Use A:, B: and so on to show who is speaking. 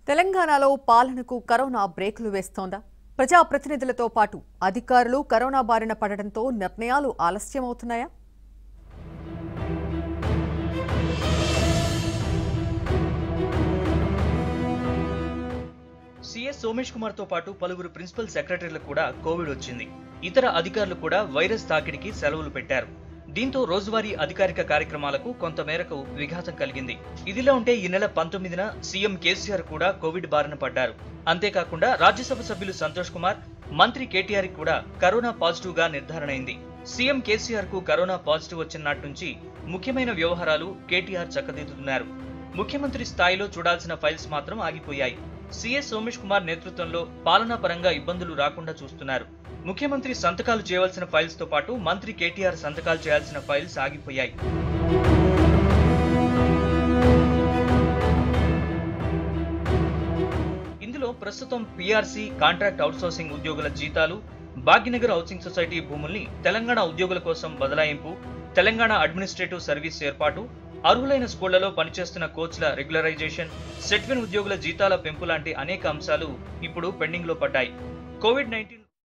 A: తెలంగాణలో పాలనకు కరోనా బ్రేకులు వేస్తోందా ప్రజాప్రతినిధులతో పాటు అధికారులు కరోనా బారిన పడడంతో నిర్ణయాలు ఆలస్యమవుతున్నాయా
B: సీఎస్ సోమేష్ కుమార్ తో పాటు పలువురు ప్రిన్సిపల్ సెక్రటరీలకు కూడా కోవిడ్ వచ్చింది ఇతర అధికారులు కూడా వైరస్ తాకిడికి సెలవులు పెట్టారు దీంతో రోజువారీ అధికారిక కార్యక్రమాలకు కొంతమేరకు విఘాతం కలిగింది ఇదిలా ఉంటే ఈ నెల పంతొమ్మిదిన సీఎం కేసీఆర్ కూడా కోవిడ్ బారిన పడ్డారు అంతేకాకుండా రాజ్యసభ సభ్యులు సంతోష్ కుమార్ మంత్రి కేటీఆర్ కూడా కరోనా పాజిటివ్ గా నిర్ధారణ అయింది సీఎం కేసీఆర్ కు కరోనా పాజిటివ్ వచ్చిన నాటి నుంచి ముఖ్యమైన వ్యవహారాలు కేటీఆర్ చక్కదిద్దుతున్నారు ముఖ్యమంత్రి స్థాయిలో చూడాల్సిన ఫైల్స్ మాత్రం ఆగిపోయాయి సీఎస్ సోమేష్ కుమార్ నేతృత్వంలో పాలనా పరంగా ఇబ్బందులు రాకుండా చూస్తున్నారు ముఖ్యమంత్రి సంతకాలు చేయవలసిన ఫైల్స్ తో పాటు మంత్రి కేటీఆర్ సంతకాలు చేయాల్సిన ఫైల్స్ ఆగిపోయాయి ఇందులో ప్రస్తుతం పీఆర్సీ కాంట్రాక్ట్ అవుట్సోర్సింగ్ ఉద్యోగుల జీతాలు భాగ్యనగర్ హౌసింగ్ సొసైటీ భూముల్ని తెలంగాణ ఉద్యోగుల కోసం బదలాయింపు తెలంగాణ అడ్మినిస్ట్రేటివ్ సర్వీస్ ఏర్పాటు అర్హులైన స్కూళ్లలో పనిచేస్తున్న కోచ్ల రెగ్యులరైజేషన్ సెట్విన్ ఉద్యోగుల జీతాల పెంపు లాంటి అనేక అంశాలు ఇప్పుడు పెండింగ్ లో పడ్డాయి కోవిడ్ నైన్టీన్